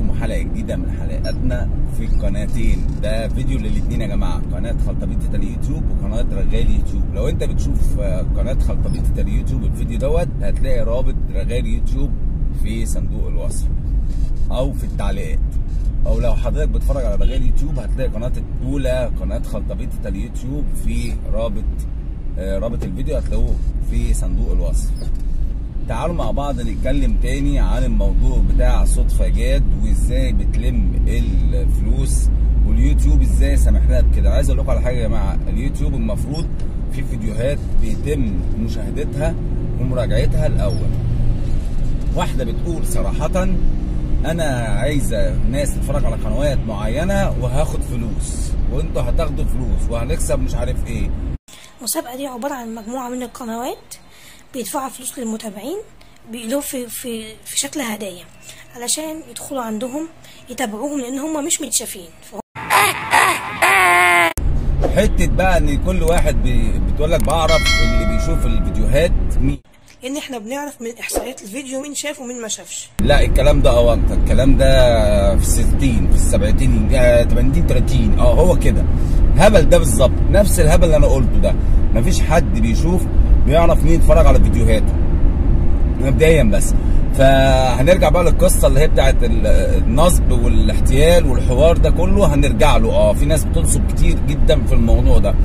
بكم حلقه جديده من حلقاتنا في القناتين ده فيديو للاثنين يا جماعه قناه خلطبيطه اليوتيوب وقناه رغاي يوتيوب لو انت بتشوف قناه خلطبيطه اليوتيوب الفيديو دوت هتلاقي رابط رغاي يوتيوب في صندوق الوصف او في التعليقات او لو حضرتك بتتفرج على رغاي اليوتيوب هتلاقي قناه الاولى قناه خلطبيطه اليوتيوب في رابط آه، رابط الفيديو هتلاقوه في صندوق الوصف تعالوا مع بعض نتكلم تاني عن الموضوع بتاع صدفة جاد وازاي بتلم الفلوس واليوتيوب ازاي سامح لها بكده عايز اقول لكم على حاجه يا جماعه اليوتيوب المفروض في فيديوهات بيتم مشاهدتها ومراجعتها الاول واحده بتقول صراحه انا عايزه ناس تتفرج على قنوات معينه وهاخد فلوس وانتوا هتاخدوا فلوس وهنكسب مش عارف ايه المسابقة دي عبارة عن مجموعة من القنوات بيدفعوا فلوس للمتابعين بيقولوا في في في شكل هدايا علشان يدخلوا عندهم يتابعوهم لان هم مش متشافين فهم حته بقى ان كل واحد بي- بتقول لك بعرف اللي بيشوف الفيديوهات مين لان احنا بنعرف من احصائيات الفيديو مين شاف ومين ما شافش لا الكلام ده اه انت الكلام ده في الستين في السبعين آه، 80 30 اه هو كده هبل ده بالظبط نفس الهبل اللي انا قلته ده مفيش حد بيشوف بيعرف مين يتفرج على فيديوهاته مبدئيا بس فهنرجع بقى للقصه اللي هي بتاعت ال- النصب والاحتيال والحوار ده كله هنرجع له اه في ناس بتنصب كتير جدا في الموضوع ده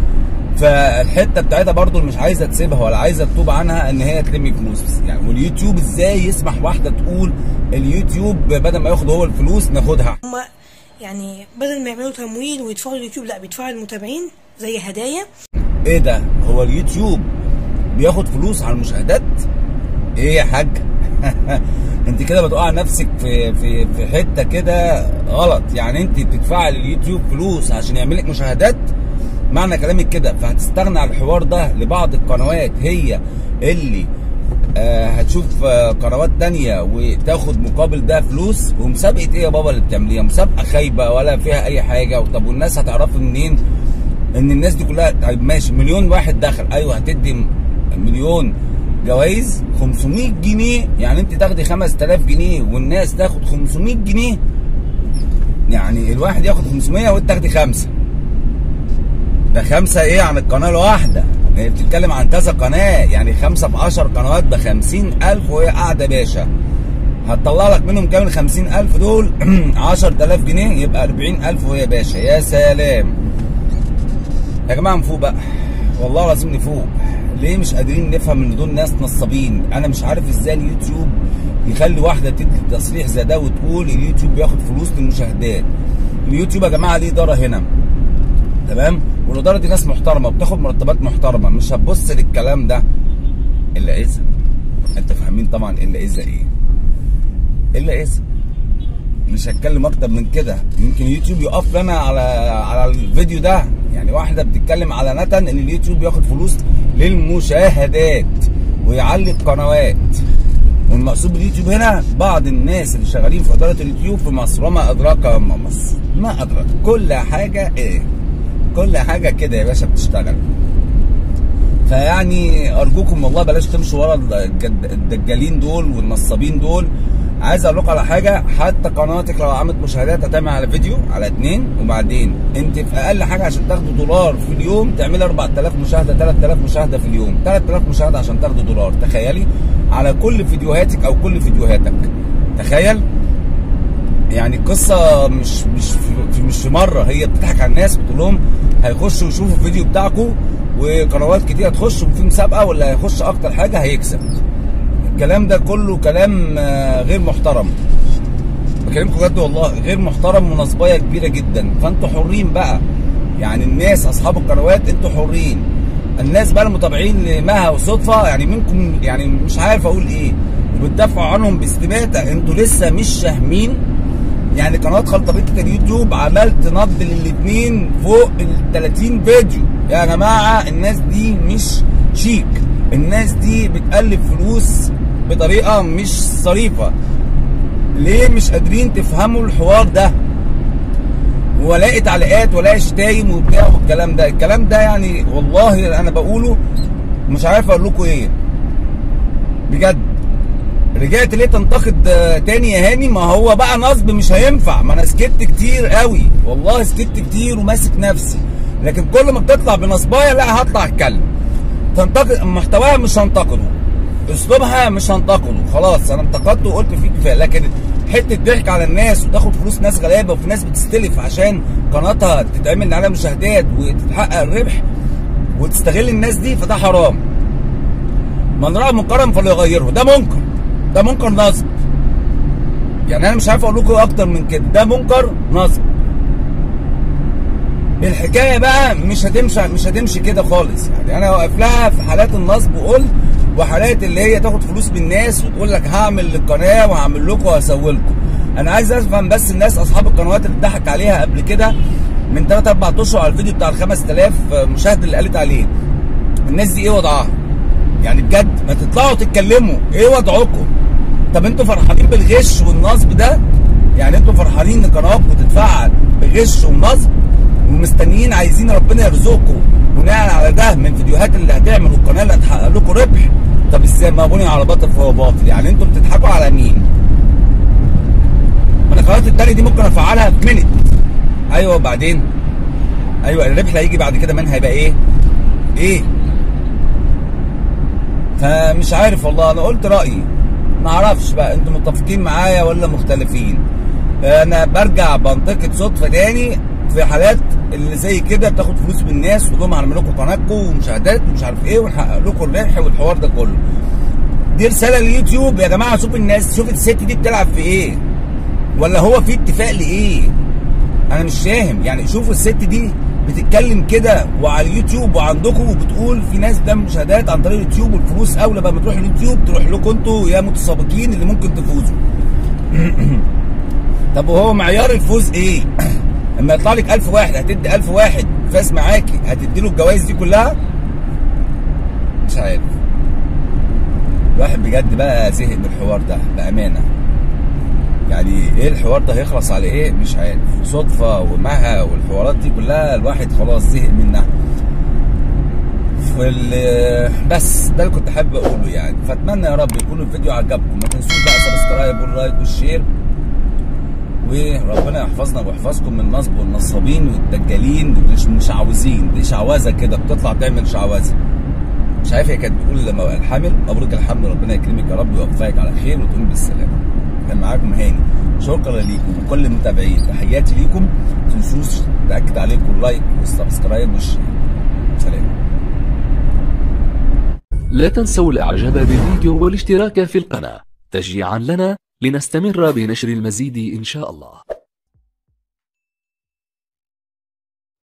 فالحته بتاعتها برضو اللي مش عايزه تسيبها ولا عايزه تتوب عنها ان هي تلم فلوس يعني واليوتيوب ازاي يسمح واحده تقول اليوتيوب بدل ما ياخد هو الفلوس ناخدها هم يعني بدل ما يعملوا تمويل ويدفعوا اليوتيوب لا بيدفعوا المتابعين زي هدايا ايه ده هو اليوتيوب بياخد فلوس على المشاهدات ايه يا حاج انت كده بتقع نفسك في في في حته كده غلط يعني انت بتدفعي لليوتيوب فلوس عشان يعمل لك مشاهدات معنى كلامك كده فهتستغنى عن الحوار ده لبعض القنوات هي اللي آه هتشوف آه قنوات تانية وتاخد مقابل ده فلوس ومسابقة ايه يا بابا اللي بتعمليها مسابقة خايبة ولا فيها اي حاجة طب والناس هتعرفوا منين ان الناس دي كلها طيب ماشي مليون واحد دخل ايوه هتدي م- مليون جوائز 500 جنيه يعني انت تاخدي 5000 جنيه والناس تاخد 500 جنيه يعني الواحد ياخد 500 وانت تاخدي خمسه ده خمسه ايه عن القناه الواحده هي بتتكلم عن كذا قناه يعني خمسه في 10 قنوات ب 50000 وهي قاعده باشا هتطلع لك منهم كام ال 50000 دول 10000 جنيه يبقى 40000 وهي باشا يا سلام يا جماعه نفوق بقى والله العظيم نفوق ليه مش قادرين نفهم ان دول ناس نصابين انا مش عارف ازاي اليوتيوب يخلي واحده تدي تصريح زي ده وتقول اليوتيوب بياخد فلوس للمشاهدات اليوتيوب يا جماعه ليه اداره هنا تمام والاداره دي ناس محترمه بتاخد مرتبات محترمه مش هتبص للكلام ده الا اذا انت فاهمين طبعا الا اذا ايه الا اذا مش هتكلم اكتر من كده يمكن اليوتيوب يقف لنا على على الفيديو ده يعني واحده بتتكلم على نتن ان اليوتيوب بياخد فلوس للمشاهدات ويعلي القنوات والمقصود باليوتيوب هنا بعض الناس اللي شغالين في اداره اليوتيوب في مصر وما ادراك ما مصر ما ادراك كل حاجه ايه كل حاجه كده يا باشا بتشتغل فيعني ارجوكم والله بلاش تمشوا ورا الجد- الدجالين دول والنصابين دول عايز اقول لكم على حاجه حتى قناتك لو عملت مشاهدات هتعمل على فيديو على اتنين وبعدين انت في اقل حاجه عشان تاخدوا دولار في اليوم تعملي 4000 مشاهده 3000 مشاهده في اليوم 3000 مشاهده عشان تاخدوا دولار تخيلي على كل فيديوهاتك او كل فيديوهاتك تخيل يعني القصه مش مش في مش في مره هي بتضحك على الناس بتقول لهم هيخشوا يشوفوا الفيديو بتاعكم وقنوات كتير هتخش وفي مسابقه ولا هيخش اكتر حاجه هيكسب الكلام ده كله كلام آه، غير محترم بكلمكم بجد والله غير محترم ونصبايه كبيره جدا فانتوا حرين بقى يعني الناس اصحاب القنوات انتوا حرين الناس بقى المتابعين لمها وصدفه يعني منكم يعني مش عارف اقول ايه وبتدافعوا عنهم باستماته انتوا لسه مش فاهمين يعني قناه خلطبيطه اليوتيوب عملت نبض للاثنين فوق ال 30 فيديو يا جماعه الناس دي مش شيك الناس دي بتقلب فلوس بطريقه مش صريفه ليه مش قادرين تفهموا الحوار ده والاقي تعليقات والاقي شتايم وبتاع والكلام ده الكلام ده يعني والله انا بقوله مش عارف اقول لكم ايه بجد رجعت ليه تنتقد آه، تاني يا هاني ما هو بقى نصب مش هينفع ما انا سكت كتير قوي والله سكت كتير وماسك نفسي لكن كل ما بتطلع بنصبايه لا هطلع اتكلم تنتقد محتواها مش هنتقده اسلوبها مش هنتقده خلاص انا انتقدته وقلت فيه كفايه لكن حته ضحك على الناس وتاخد فلوس ناس غلابه وفي ناس بتستلف عشان قناتها تتعمل عليها مشاهدات وتتحقق الربح وتستغل الناس دي فده حرام من راى منكرا فليغيره ده منكر ده منكر نصب يعني انا مش عارف اقول لكم اكتر من كده ده منكر نصب الحكايه بقى مش هتمشي مش هتمشي كده خالص يعني انا واقف لها في حالات النصب وقلت وحالات اللي هي تاخد فلوس من الناس وتقول لك هعمل للقناه وهعمل لكم وهسوي لكم انا عايز افهم بس الناس اصحاب القنوات اللي اتضحك عليها قبل كده من 3 4 اشهر على الفيديو بتاع ال 5000 مشاهده اللي قالت عليه الناس دي ايه وضعها يعني بجد ما تطلعوا تتكلموا ايه وضعكم طب انتوا فرحانين بالغش والنصب ده يعني انتوا فرحانين ان قناتكم تتفعل بغش ونصب ومستنيين عايزين ربنا يرزقكم بناء على ده من فيديوهات اللي هتعمل والقناه اللي هتحقق لكم ربح طب ازاي ما بني على باطل فهو باطل يعني انتوا بتضحكوا على مين؟ ما انا قناه التانية دي ممكن افعلها في منت ايوه وبعدين ايوه الربح اللي هيجي بعد كده من هيبقى ايه؟ ايه؟ فمش عارف والله انا قلت رايي ما اعرفش بقى انتوا متفقين معايا ولا مختلفين انا برجع بنتقد صدفه تاني في حالات اللي زي كده بتاخد فلوس من الناس وتقول لهم هنعمل لكم قناتكم ومشاهدات ومش عارف ايه ونحقق لكم الربح والحوار ده كله دي رساله لليوتيوب يا جماعه شوف الناس شوف الست دي بتلعب في ايه ولا هو في اتفاق لايه انا مش فاهم يعني شوفوا الست دي بتتكلم كده وعلى اليوتيوب وعندكم وبتقول في ناس بتعمل مشاهدات عن طريق اليوتيوب والفلوس اولى بقى ما تروح اليوتيوب تروح لكم انتوا يا متسابقين اللي ممكن تفوزوا طب وهو معيار الفوز ايه؟ اما يطلع لك 1000 واحد هتدي 1000 واحد فاز معاكي هتدي له الجوائز دي كلها؟ مش عارف الواحد بجد بقى زهق من الحوار ده بامانه يعني ايه الحوار ده هيخلص على ايه مش عارف صدفه ومها والحوارات دي كلها الواحد خلاص زهق منها في بس ده اللي كنت حابب اقوله يعني فاتمنى يا رب يكون الفيديو عجبكم ما تنسوش بقى سبسكرايب واللايك والشير وربنا يحفظنا ويحفظكم من النصب والنصابين والدجالين والمشعوذين دي شعوذه كده بتطلع تعمل شعوذه مش عارف هي كانت بتقول لما بقى الحامل مبروك الحمل ربنا يكرمك يا رب ويوفقك على خير وتقوم بالسلامه كان معاكم هاني شكرا ليكم وكل المتابعين تحياتي ليكم ما تنسوش تاكد عليكم اللايك والسبسكرايب والشير سلام لا تنسوا الاعجاب بالفيديو والاشتراك في القناة تشجيعا لنا لنستمر بنشر المزيد ان شاء الله